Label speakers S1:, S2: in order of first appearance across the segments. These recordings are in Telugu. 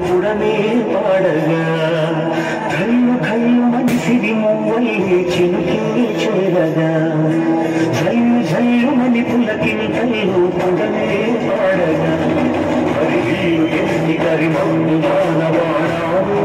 S1: పుడమే పాడగా కళ్ళు కళ్ళు మనిషిది మువ్వల్లి చినుకే చేరగా జల్లు జల్లు మని పులకింతలు పుడమే పాడగా మరి వీళ్ళు ఎన్ని కరి మమ్ము మానవాణాలు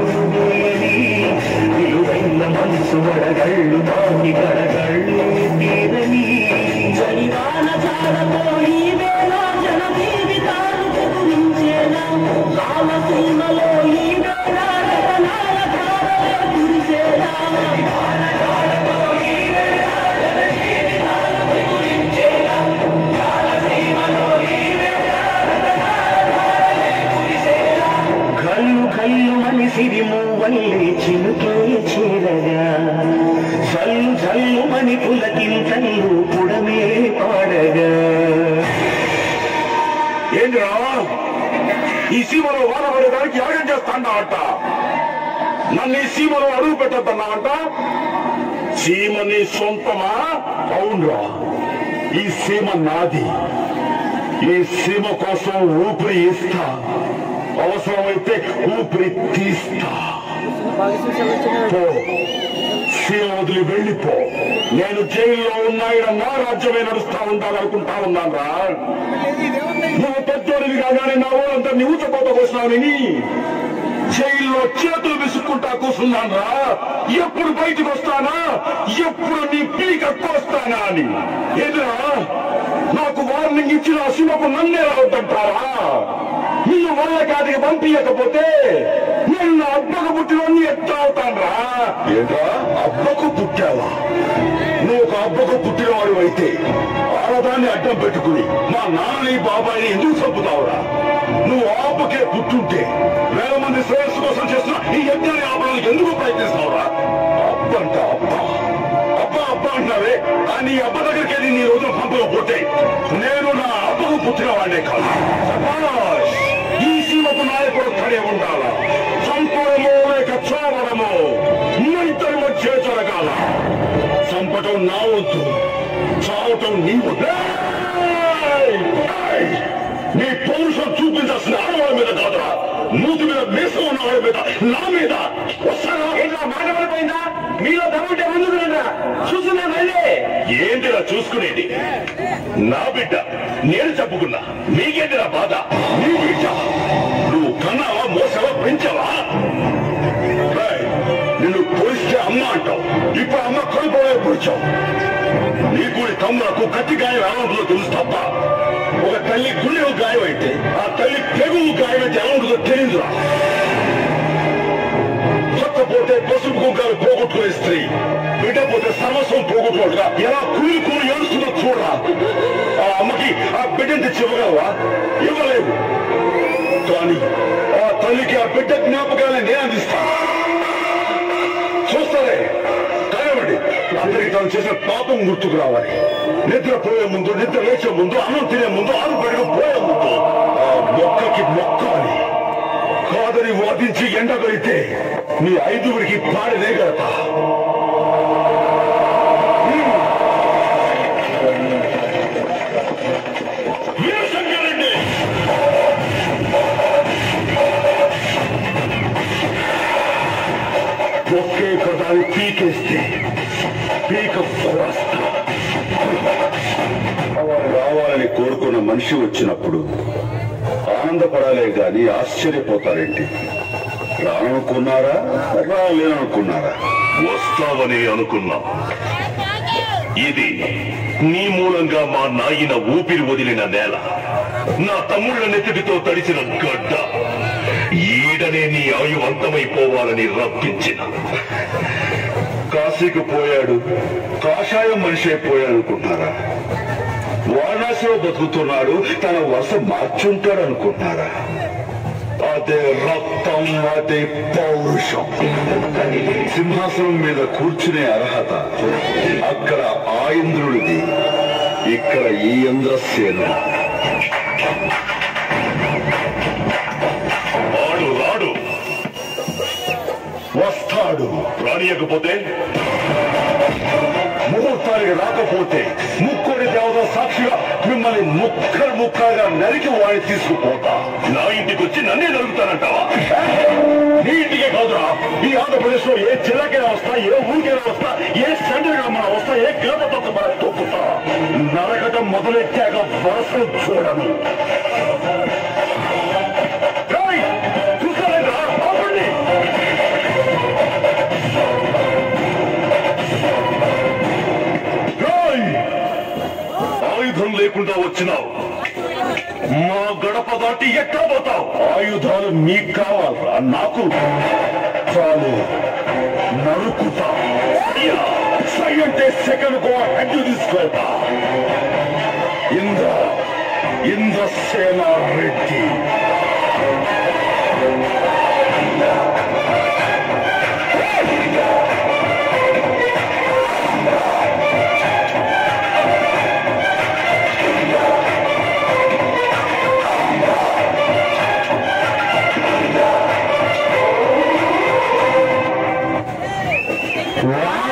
S1: విలువైన మనసు వడగళ్ళు మాకి కడగళ్ళు తీరని
S2: జనివాన జాలతో ఈ వేళ జన జీవితాలు కుదిరించేలా రామసీమలో ఈ వేళ రతనాల ధారలే కురిసేలా
S1: కళ్ళు కళ్ళు మనిసిరి మూవల్లి చినుకే చేరగా జల్లు జల్లు మని పులకింతల్లు పుడమే పాడగా
S3: ఏంటిరా ఈ సీమలో వాన పడేదానికి యాగం చేస్తాడా అంట నన్ను ఈ సీమలో అడుగు పెట్టద్దన్నావంట సీమ నీ సొంతమా అవునరా ఈ సీమ నాది ఈ సీమ కోసం ఊపిరి ఇస్తా అవసరమైతే ఊపిరి తీస్తా పో సీమ వదిలి వెళ్ళిపో నేను జైల్లో ఉన్నాయిడ నా రాజ్యమే నడుస్తా ఉండాలనుకుంటా ఉన్నాను రా నువ్వు పెద్దోడివి కాగానే నా ఊరంతా నీ ఊచకోత కోసినానని జైల్లో చేతులు విసుక్కుంటా కూర్చున్నాను రా ఎప్పుడు బయటకు వస్తానా ఎప్పుడు నీ పీక కోస్తానా అని ఎదురా నాకు వార్నింగ్ ఇచ్చిన శివకు నన్నే రావద్దంటారా నిన్ను వాళ్ళ కాటికి పంపించకపోతే నేను నా అబ్బకు పుట్టినోడిని ఎట్లా అవుతాను రా ఏంట్రా అబ్బకు పుట్టావా నువ్వు ఒక అబ్బకు పుట్టినవాడు అయితే ఆడదాన్ని అడ్డం పెట్టుకుని మా నాన్నని బాబాయిని ఎందుకు చంపుతావురా నువ్వు ఆపకే పుట్టుంటే వేల మంది శ్రేయస్సు కోసం చేస్తున్న ఈ యజ్ఞాన్ని ఆపడానికి ఎందుకు ప్రయత్నిస్తావురా అబ్బంట అబ్బ అబ్బ అబ్బ అంటున్నావే ఆ నీ అబ్బ దగ్గరికి వెళ్ళి నీ రోజున పంపకపోతే నేను నా అబ్బకు పుట్టిన వాడినే కాదు శభాష్! ఈ సీమకు నాయకుడు ఖడే ఉండాలా చంపడమో లేక చావడమో ఇద్దరి మధ్య జరగాల చంపటం నా వద్దు చావటం నీ వద్దు ఏయ్! ఏయ్! నీ పౌరుషం చూపించాల్సిన ఆడవాళ్ళ మీద కాదురా మూతి మీద మీసం ఉన్న వాళ్ళ మీద నా మీద వస్తారా
S4: ఏంట్రా మాట పడిపోయిందా మీలో దమ్ముంటే ముందుకు రండిరా చూస్తున్నా మళ్ళీ
S3: ఏంటిరా చూసుకునేది నా బిడ్డ నేను చెప్పుకున్నా మీకేంటిరా బాధ నీ బిడ్డ నువ్వు కన్నావా మోసావా పెంచావా రేయ్, నిన్ను పోలిస్తే అమ్మ అంటావు ఇప్పుడు అమ్మ కడుపులో పొడిచావు నీ కూడా తమ్ములకు కత్తి గాయం ఎలా ఉంటుందో తెలుసు తప్ప ఒక తల్లి గుండెకు గాయం అయితే ఆ తల్లి తెగువు గాయం అయితే ఎలా ఉంటుందో తెలియదురా పోతే పసుపు కుంకాలు పోగొట్టుకునే స్త్రీ బిడ్డ పోతే సర్వస్వం పోగొట్టుకోడుగా ఎలా కూలి కూలి ఏడుస్తుందో చూడరా ఆ అమ్మకి ఆ బిడ్డని తెచ్చి ఇవ్వగలవా ఇవ్వలేవు కానీ ఆ తల్లికి ఆ బిడ్డ జ్ఞాపకాన్ని నేను అందిస్తా చూస్తారే కానివ్వండి అందరికి తాను చేసిన పాపం గుర్తుకు రావాలి నిద్ర పోయే ముందు నిద్ర లేచే ముందు అన్నం తినే ముందు ఆరు బయటకు పోయే ముందు ఆ మొక్కకి మొక్కాలి కాదని వాదించి ఎండగలితే మీ ఐదుగురికి పాడనే గడతా వీరశంకరెడ్డి ఒకే కదాన్ని పీకేస్తే పీక కోస్తా రావాలని కోరుకున్న మనిషి వచ్చినప్పుడు ఆనందపడాలే గాని ఆశ్చర్యపోతారేంటి రాననుకున్నారా రాలేననుకున్నారా
S5: వస్తావని అనుకున్నా ఇది నీ మూలంగా మా నాయన ఊపిరి వదిలిన నేల నా తమ్ముళ్ళ నెత్తిటితో తడిసిన గడ్డ ఈడనే నీ ఆయు అంతమైపోవాలని రప్పించిన
S3: కాశీకి పోయాడు కాషాయం మనిషి అయిపోయాడు అనుకుంటున్నారా వారణాసిలో బతుకుతున్నాడు తన వరుస మార్చుంటాడు అనుకుంటున్నారా అదే రక్తం అదే పౌరుషం సింహాసనం మీద కూర్చునే అర్హత అక్కడ ఆ ఇంద్రుడిది ఇక్కడ ఈ ఇంద్రసేనుడు
S5: వాడు రాడు
S3: వస్తాడు
S5: రానియకపోతే
S3: ముహూర్తానికి రాకపోతే ముక్కోడి దేవత సాక్షిగా మిమ్మల్ని ముక్కలు ముక్కలుగా నరికి వాడిని తీసుకుపోతా
S5: నా ఇంటికి వచ్చి నన్నే నలుగుతానంటావా
S3: నీ ఇంటికే కాదురా ఈ ఆంధ్రప్రదేశ్ లో ఏ జిల్లాకైనా వస్తా ఏ ఊరికైనా వస్తా ఏ సెంటర్ మన వస్తా ఏ గడప తొక్క మన తొక్కుతా నరకటం మొదలెట్టాక వరసలు చూడను ఏయ్! చూస్తారేంట్రా? ఆపండి! ఏయ్!
S5: ఆయుధం లేకుండా వచ్చినావు మా గడప దాటి ఎట్లా పోతావు
S3: ఆయుధాలు మీకు కావాలరా నాకు చాలు నరుకుతా
S5: అయ్యా
S3: సై అంటే సెకండ్ కో హెడ్ తీసుకెళ్తా ఇంద్ర ఇంద్రసేన రెడ్డి
S1: వా